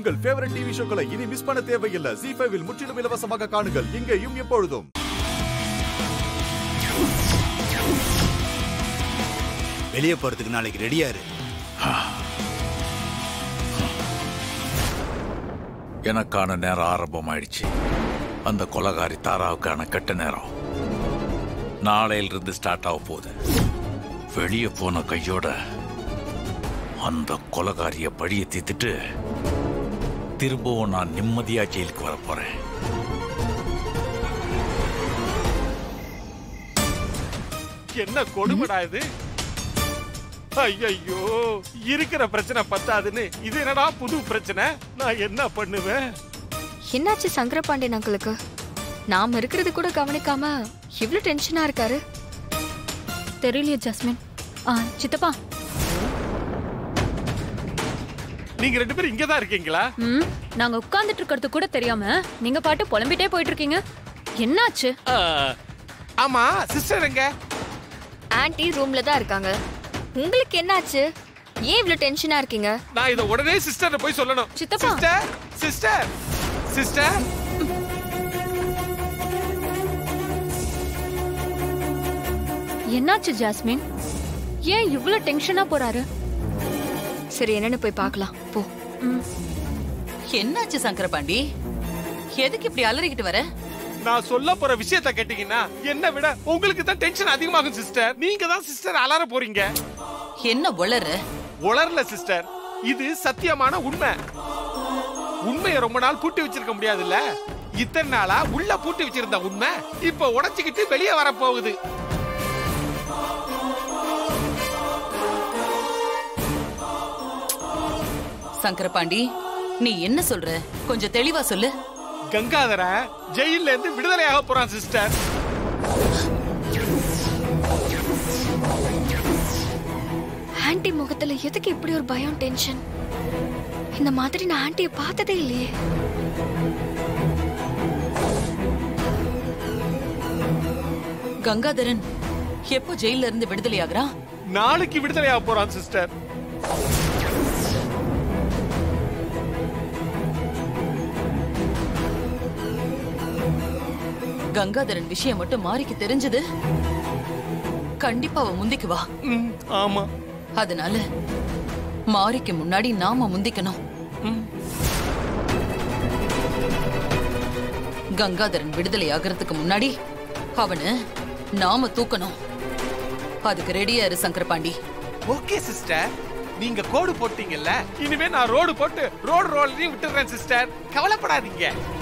உங்கள் favourite TV ஷோக்களை இனி miss பண்ண தேவையில்லை ஜி ஃபைவில் முற்றிலும் இலவசமாக காணுங்கள் இங்கேயும் எப்பொழுதும் வெளியே போறதுக்கு நாளைக்கு ரெடியா இரு எனக்கான நேரம் ஆரம்பமாயிடுச்சு அந்த கொலகாரி தாராவுக்கான கெட்ட நேரம் நாளையிலிருந்து ஸ்டார்ட் ஆக போகுது வெளியே போன கையோட அந்த கொலகாரிய பழிய தீர்த்துட்டு திரும்பவும் நான் நிம்மதியா ஜெயிலுக்கு வர போறேன் என்ன கொடுமைடா இது ஐயோ இருக்கிற பிரச்சனை பத்தாதுன்னு இது என்னடா புது பிரச்சனை நான் என்ன பண்ணுவேன் என்னாச்சு சங்கரபாண்டியன் அங்கிளுக்கு நாம இருக்கிறது கூட கவனிக்காம இவ்ளோ டென்ஷனா இருக்காரு தெரியலையே ஜாஸ்மின் ஆ சித்தப்பா நீங்க ரெண்டு பேரும் இங்க தான் இருக்கீங்களா ம் நாங்க உட்கார்ந்துட்டு இருக்கிறது கூட தெரியாம நீங்க பாட்டு புலம்பிட்டே போயிட்டு இருக்கீங்க என்னாச்சு ஆ, ஆமா சிஸ்டர் எங்க ஆன்ட்டி ரூம்ல தான் இருக்காங்க உங்களுக்கு என்னாச்சு ஏன் இவ்ளோ டென்ஷனா இருக்கீங்க நான் இத உடனே சிஸ்டர் போய் சொல்லணும் சித்தப்பா. சிஸ்டர் சிஸ்டர் சிஸ்டர் என்னாச்சு ஜாஸ்மின் ஏன் இவ்ளோ டென்ஷனா போறாரு சரி என்னன்னு போய் பார்க்கலாம் போ ம் என்னாச்சு சங்கரபாண்டி எதுக்கு இப்படி அலறிக்கிட்டு வர நான் சொல்ல போற விஷயத்த கேட்டீங்கன்னா என்ன விட உங்களுக்கு தான் டென்ஷன் அதிகமாகும் சிஸ்டர் நீங்க தான் சிஸ்டர் அலற போறீங்க என்ன உளறு உளரல சிஸ்டர் இது சத்தியமான உண்மை உண்மையை ரொம்ப நாள் பூட்டி வச்சிருக்க முடியாதுல்ல இத்தனை நாளா உள்ள பூட்டி வச்சிருந்த உண்மை இப்ப உடைச்சுக்கிட்டு வெளியே வர போகுது சங்கரபாண்டி நீ என்ன சொல்ற கொஞ்சம் தெளிவா சொல்லு கங்காதர ஜெயில இருந்து விடுதலையாக போறான் சிஸ்டர் ஆன்ட்டி முகத்துல எதுக்கு இப்படி ஒரு பயம் டென்ஷன் இந்த மாதிரி நான் ஆன்ட்டியை பார்த்ததே இல்லையே கங்காதரன் எப்போ ஜெயில இருந்து விடுதலை ஆகுறான் நாளைக்கு விடுதலையாக போறான் சிஸ்டர் கங்காதரன் விஷயம் மட்டும் மாறிக்கு தெரிஞ்சது கண்டிப்பா அவ முந்திக்குவா ம், ஆமா அதனால மாரிக்கு முன்னாடி நாம முந்திக்கணும் ம். கங்காதரன் விடுதலை ஆகிறதுக்கு முன்னாடி அவனை நாம தூக்கணும் அதுக்கு ரெடியா இரு சங்கரபாண்டி ஓகே சிஸ்டர் நீங்க கோடு போட்டீங்கல்ல இனிமே நான் ரோடு போட்டு ரோடு ரோலையும் விட்டுறேன் சிஸ்டர் கவலைப்படாதீங்க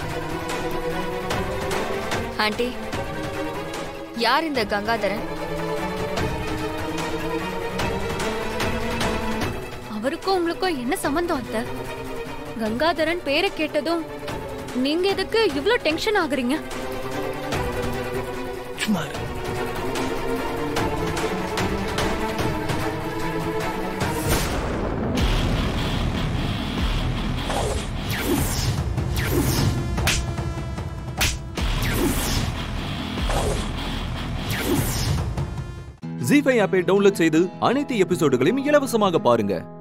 ஆன்ட்டி யார் இந்த கங்காதரன் அவருக்கும் உங்களுக்கும் என்ன சம்பந்தம் அத்தை கங்காதரன் பேரை கேட்டதும் நீங்க எதுக்கு இவ்ளோ டென்ஷன் ஆகுறீங்க சும்மா இரு. ஜி ஃபைவ் ஆப்பை டவுன்லோட் செய்து அனைத்து எபிசோடுகளையும் இலவசமாக பாருங்க